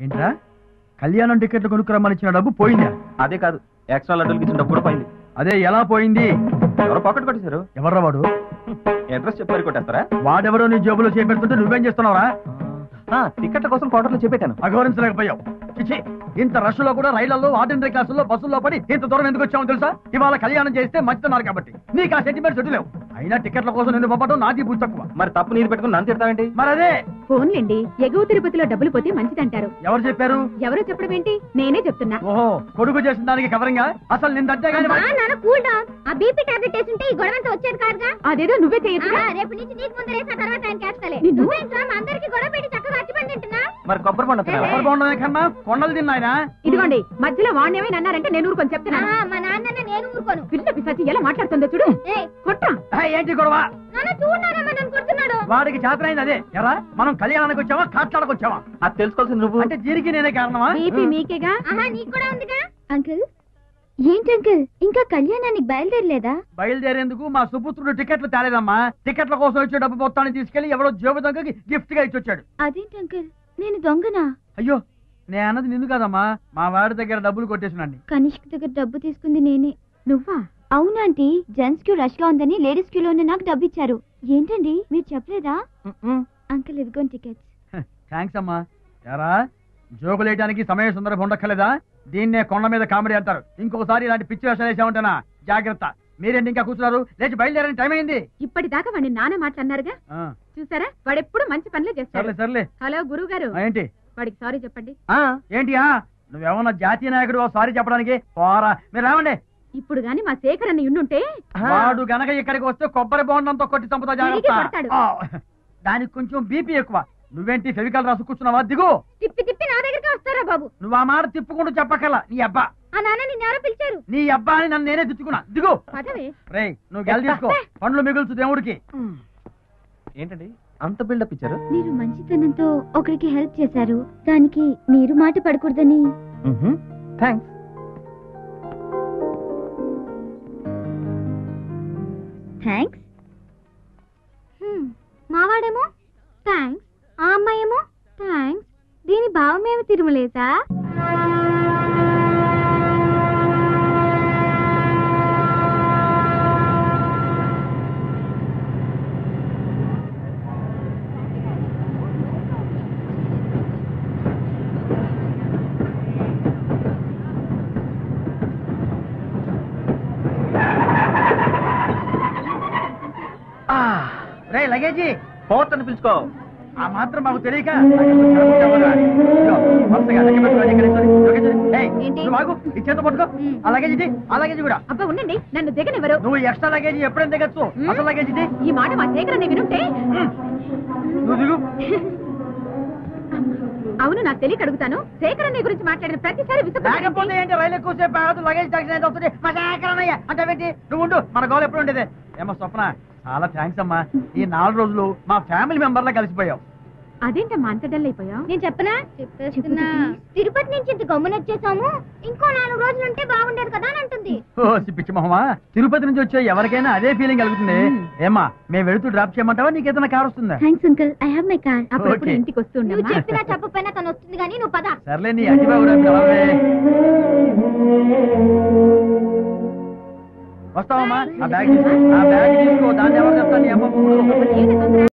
ఏంట్రా కళ్యాణం టికెట్లు కొనుక్కురమ్మని ఇచ్చిన డబ్బు పోయిందా అదే కాదు ఎక్స్ట్రా లడ్డూలకి ఇచ్చిన డబ్బు కూడా పోయింది అదే ఎలా పోయింది ఎవరో పాకెట్ కొట్టేశారు ఎవర్రా వాడు అడ్రస్ చెప్పారు కొట్టేస్తారా వాడెవరో నీ జేబులో చేపెడుతుంటే నువ్వేం చేస్తున్నావురా ఆ, టికెట్ల కోసం కౌంటర్లో చెప్పాను అగౌరవించలేకపోయావు చిచి ఇంత రష్ లో కూడా రైళ్లలో ఆర్డినరీ క్లాసుల్లో బస్సుల్లో పడి ఇంత దూరం ఎందుకు వచ్చామో తెలుసా ఇవాళ కళ్యాణం చేస్తే మంచుతున్నారు కాబట్టి నీకు ఆ సెంటిమెంట్స్ వదిలేవు అయినా టికెట్ల కోసం నిన్ను పంపడం నాది బుద్ధి తక్కువ మరి తప్పు నీది పెట్టుకుని నన్ను తిడతావేంటి మరి అదే ఫోన్లేండి ఎగువ తిరుపతిలో డబ్బులు పోతే మంచిదంటారు ఎవరు చెప్పారు ఎవరో చెప్పడం ఏంటి నేనే చెప్తున్నా ఓహో కొడుకు చేసిన దానికి కవరింగా అసలు నిన్నంటే గానీ నాన్న కూల్ డౌన్ ఆ బీపీ టాబ్లెట్ వేసుంటే ఈ గొడవంతా వచ్చేది కాదుగా అదేదో నువ్వే చేయొచ్చుగా ఆహా, రేపు నుంచి నీకు ముందు వేసిన తర్వాత ఆయన చేస్తలే నిన్ను? నువ్వేంట్రా మా అందరికి గొడవ పెట్టి చక్కగా అచ్చిపండి తింటున్నా మరి కొబ్బరి పండు తినాలా? ఎవరు బాగుండదు కన్నా కొండలు తిన్నాయన ఇదిగోండి మధ్యలో వాణ్యమని అన్నారంటే నేను ఊరుకొని చెప్తున్నాను ఆహా, మా నాన్న నేను ఊరుకోను పిల్ల పిసాచి ఎలా మాట్లాడుతుందో చూడు ఏ కొట్ట ఏంటి గొడవ నాన్న చూడన్నారమ్మా నన్ను కొడుతున్నాడు వాడికి చేతనైంది అదే ఎరా మనం కళ్యాణానికి వచ్చావా కాట్లాడకు వచ్చావా అది తెలుసుకోవాల్సింది నువ్వు అంటే దీనికి నేనే కారణమా బీపీ మీకేగా ఆహా నీకు కూడా ఉందిగా అంకుల్ ఏంటి అంకుల్ ఇంకా కళ్యాణానికి బయలుదేరలేదా బయలుదేరేందుకు మా సుపుత్రుడు టికెట్లు తేలేదమ్మా టికెట్ల కోసం వచ్చే డబ్బు మొత్తాన్ని తీసుకెళ్లి ఎవరో జేబు దొంగకి గిఫ్ట్ గా ఇచ్చొచ్చాడు అదేంటి అంకుల్ నేను దొంగనా అయ్యో నేను అన్నది నిన్ను కాదమ్మా మా వాడి దగ్గర డబ్బులు కొట్టేసినండి కనిష్క్ దగ్గర డబ్బు తీసుకుంది నేనే నువ్వా అవునాంటీ జెంట్స్ క్యూ రష్ గా ఉందని లేడీస్ క్యూలో ఉన్న నాకు డబ్బు ఇచ్చారు ఏంటండి మీరు చెప్పలేదా అంకుల్ ఇదిగోండి టికెట్స్ థ్యాంక్స్ అమ్మా ఎరా జోకులేయడానికి సమయ సందర్భం ఉండక్కర్లేదా దీన్నే కొండ మీద కామెడీ అంటారు ఇంకొకసారి ఇలాంటి పిచ్చి వేషాలు వేసామంటేనా జాగ్రత్త మీరేంటి ఇంకా కూర్చున్నారు లేచి బయలుదేరని టైం అయింది ఇప్పటిదాకా వాడిని నాన్న మాట్లాడినారుగా ఆ, చూసారా వాడెప్పుడు మంచి పనులే చేస్తాడు సర్లే సర్లే హలో గురువు గారు ఆ, ఏంటి వాడికి సారీ చెప్పండి ఆ, ఏంటి ఆ? నువ్వేమన్నా జాతీయ నాయకుడు సారీ చెప్పడానికి పోరా మీరు రావండి ఇప్పుడు గాని మా శేఖర్ అన్న ఉండుంటే వాడు గనక ఇక్కడికి వస్తే కొబ్బరి బోండంతో కొట్టి చంపుతా తిరిగి కొడతాడు. జాగ్రత్త ఆ, దానికి కొంచెం బీపీ ఎక్కువ నువ్వేంటి ఫెవికల్ రాసు కూర్చున్నావా దిగు తిప్పి తిప్పి నా దగ్గరికి వస్తారా బాబు నువ్వు ఆ మాట తిప్పుకుంటూ చెప్పకల్లా నీ అబ్బా ఆ నాన్న నిన్ను ఎవరో పిలిచారు నీ అబ్బా అని నన్ను నేనే తిట్టుకున్నా దిగు పదవే రేయ్ నువ్వు గెల తీసుకో పండ్లు మిగుల్చు దేవుడికి ఏంటండి అంత బిల్డప్ ఇచ్చారు మీరు మంచితనంతో ఒకరికి హెల్ప్ చేశారు దానికి మీరు మాట పడకూడదని థ్యాంక్స్ థ్యాంక్స్ మావాడేమో థ్యాంక్స్ ఆ అమ్మాయేమో థ్యాంక్స్ దీని భావమేమి తిరుమలేసా రే లగేజీ ఫోర్త్ అని పిలుచుకో ఆ మాత్రం మాకు తెలియక నాకెందుకు చిరాకు వచ్చావురా? ఇదిగో, వరుసగా లగేజ్ పెట్టుకో, ఇక్కడ నిల్చోని, లగేజ్ ఏయ్, ఏంటి? నువ్వు ఆగు, ఈ చేత పట్టుకో ఉమ్. ఆ లగేజ్ ఇది ఆ లగేజ్ కూడా అబ్బా ఉండండి నన్ను దిగనివ్వరు నువ్వు ఎక్స్ట్రా లగేజ్ ఎప్పుడైనా దిగచ్చు ఉమ్. అసలు లగేజ్ ఇది ఈ మాట మా శేఖర్ అన్న వినుంటే నువ్వు దిగు అవును నాకు తెలియక అడుగుతాను శేఖర్ అన్నయ్య గురించి మాట్లాడిన ప్రతిసారి లేకపోతే విసుగు ఏంటి రైలు ఎక్కువసేపు ఆగదు లగేజ్ ట్యాక్సీ అయితే వస్తుంది మా సేకరణయ్య అంటే ఏంటి నువ్వు ఉండు మన గోల్ ఎప్పుడు ఉండేది ఏమో స్వప్న చాలా థ్యాంక్స్ అమ్మా ఈ నాలుగు రోజులు మా ఫ్యామిలీ మెంబర్లా కలిసిపోయావు అదేంటమ్మా అంత డల్ అయిపోయావు నేను చెప్పనా చెప్పేస్తున్నా తిరుపతి నుంచి ఇంత గమ్మున వచ్చేసాము ఇంకో నాలుగు రోజులు ఉంటే బాగుండేది కదా అని అంటుంది ఓ పిచ్చి మొహమా తిరుపతి నుంచి వచ్చే ఎవరికైనా అదే ఫీలింగ్ కలుగుతుంది ఏమా మేము వెళుతూ డ్రాప్ చేయమంటావా నీకేదైనా కార్ వస్తుందా thanks uncle I have my car అప్పుడప్పుడు ఓకే. ఇంటికి వస్తూ నువ్వు ఉండమ్మా చెప్పినా చెప్పకపోయినా తను వస్తుంది కానీ నువ్వు పద సర్లే నీ అడిబాబు వస్తావమ్మా ఆ బ్యాగ్ తీసుకో ఆ బ్యాగ్ తీసుకో దాన్ని ఎవరు చెప్తాను నీ అమ్మ ఏంటి తొందర